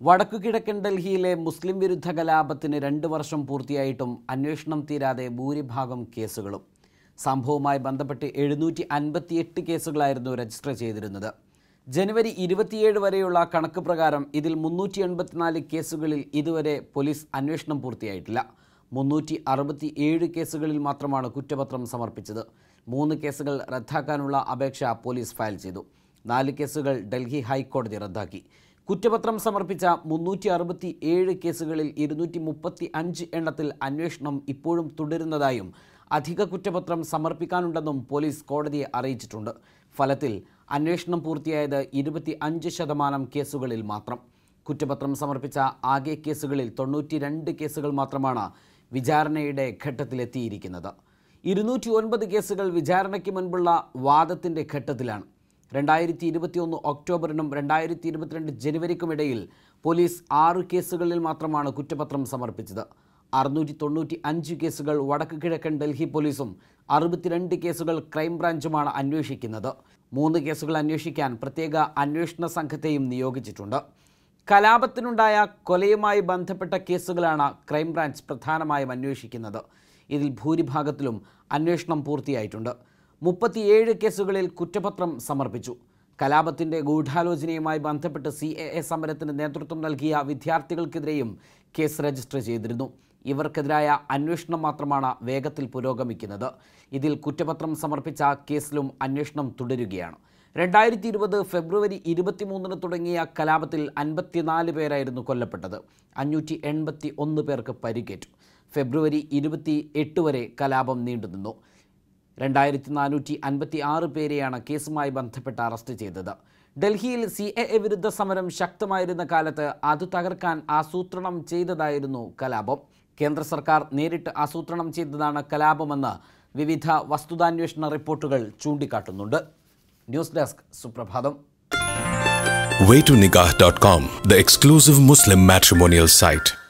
വടക്കു കിഴക്കൻ ഡൽഹിയിലെ മുസ്ലിം വിരുദ്ധ കലാപത്തിന് രണ്ട് വർഷം പൂർത്തിയായിട്ടും അന്വേഷണം തീരാതെ ഭൂരിഭാഗം കേസുകളും സംഭവവുമായി ബന്ധപ്പെട്ട് എഴുന്നൂറ്റി അൻപത്തിയെട്ട് കേസുകളായിരുന്നു രജിസ്റ്റർ ചെയ്തിരുന്നത് ജനുവരി ഇരുപത്തിയേഴ് വരെയുള്ള കണക്ക് പ്രകാരം ഇതിൽ മുന്നൂറ്റി എൺപത്തിനാല് കേസുകളിൽ ഇതുവരെ പോലീസ് അന്വേഷണം പൂർത്തിയായിട്ടില്ല മുന്നൂറ്റി അറുപത്തി ഏഴ് കേസുകളിൽ മാത്രമാണ് കുറ്റപത്രം സമർപ്പിച്ചത് മൂന്ന് കേസുകൾ റദ്ദാക്കാനുള്ള അപേക്ഷ പോലീസ് ഫയൽ ചെയ്തു നാല് കേസുകൾ ഡൽഹി ഹൈക്കോടതി റദ്ദാക്കി കുറ്റപത്രം സമർപ്പിച്ച മുന്നൂറ്റി അറുപത്തി ഏഴ് കേസുകളിൽ ഇരുന്നൂറ്റി മുപ്പത്തി അഞ്ച് എണ്ണത്തിൽ അന്വേഷണം ഇപ്പോഴും തുടരുന്നതായും അധിക കുറ്റപത്രം സമർപ്പിക്കാനുണ്ടെന്നും പോലീസ് കോടതിയെ അറിയിച്ചിട്ടുണ്ട് ഫലത്തിൽ അന്വേഷണം പൂർത്തിയായത് ഇരുപത്തി അഞ്ച് ശതമാനം കേസുകളിൽ മാത്രം കുറ്റപത്രം സമർപ്പിച്ച ആകെ കേസുകളിൽ തൊണ്ണൂറ്റി രണ്ട് കേസുകൾ മാത്രമാണ് വിചാരണയുടെ ഘട്ടത്തിലെത്തിയിരിക്കുന്നത് ഇരുന്നൂറ്റി ഒൻപത് കേസുകൾ വിചാരണയ്ക്ക് മുൻപുള്ള വാദത്തിൻ്റെ ഘട്ടത്തിലാണ് രണ്ടായിരത്തി ഇരുപത്തിയൊന്ന് ഒക്ടോബറിനും രണ്ടായിരത്തി ഇരുപത്തിരണ്ട് ജനുവരിക്കുമിടയിൽ പോലീസ് ആറ് കേസുകളിൽ മാത്രമാണ് കുറ്റപത്രം സമർപ്പിച്ചത് അറുന്നൂറ്റി തൊണ്ണൂറ്റി അഞ്ച് കേസുകൾ വടക്ക് കിഴക്കൻ ഡൽഹി പോലീസും അറുപത്തിരണ്ട് കേസുകൾ ക്രൈംബ്രാഞ്ചുമാണ് അന്വേഷിക്കുന്നത് മൂന്ന് കേസുകൾ അന്വേഷിക്കാൻ പ്രത്യേക അന്വേഷണ സംഘത്തെയും നിയോഗിച്ചിട്ടുണ്ട് കലാപത്തിനുണ്ടായ കൊലയുമായി ബന്ധപ്പെട്ട കേസുകളാണ് ക്രൈംബ്രാഞ്ച് പ്രധാനമായും അന്വേഷിക്കുന്നത് ഇതിൽ ഭൂരിഭാഗത്തിലും അന്വേഷണം പൂർത്തിയായിട്ടുണ്ട് മുപ്പത്തിയേഴ് കേസുകളിൽ കുറ്റപത്രം സമർപ്പിച്ചു കലാപത്തിൻ്റെ ഗൂഢാലോചനയുമായി ബന്ധപ്പെട്ട് സി എ എ സമരത്തിന് നേതൃത്വം നൽകിയ വിദ്യാർത്ഥികൾക്കെതിരെയും കേസ് രജിസ്റ്റർ ചെയ്തിരുന്നു ഇവർക്കെതിരായ അന്വേഷണം മാത്രമാണ് വേഗത്തിൽ പുരോഗമിക്കുന്നത് ഇതിൽ കുറ്റപത്രം സമർപ്പിച്ച കേസിലും അന്വേഷണം തുടരുകയാണ് രണ്ടായിരത്തി ഇരുപത് ഫെബ്രുവരി ഇരുപത്തിമൂന്നിന് തുടങ്ങിയ കലാപത്തിൽ അൻപത്തിനാല് പേരായിരുന്നു കൊല്ലപ്പെട്ടത് അഞ്ഞൂറ്റി എൺപത്തി ഒന്ന് പേർക്ക് പരിക്കേറ്റു ഫെബ്രുവരി ഇരുപത്തി എട്ട് വരെ കലാപം നീണ്ടുനിന്നു രണ്ടായിരത്തി നാനൂറ്റി അൻപത്തി ആറ് പേരെയാണ് കേസുമായി ബന്ധപ്പെട്ട് അറസ്റ്റ് ചെയ്തത് ഡൽഹിയിൽ സി എ എ വിരുദ്ധ സമരം ശക്തമായിരുന്ന കാലത്ത് അത് തകർക്കാൻ ആസൂത്രണം ചെയ്തതായിരുന്നു കലാപം കേന്ദ്ര സർക്കാർ നേരിട്ട് ആസൂത്രണം ചെയ്തതാണ് കലാപമെന്ന് വിവിധ വസ്തുതാന്വേഷണ റിപ്പോർട്ടുകൾ ചൂണ്ടിക്കാട്ടുന്നുണ്ട് ന്യൂസ് ഡെസ്ക് സുപ്രഭാതം waytonikah.com, the exclusive Muslim matrimonial site.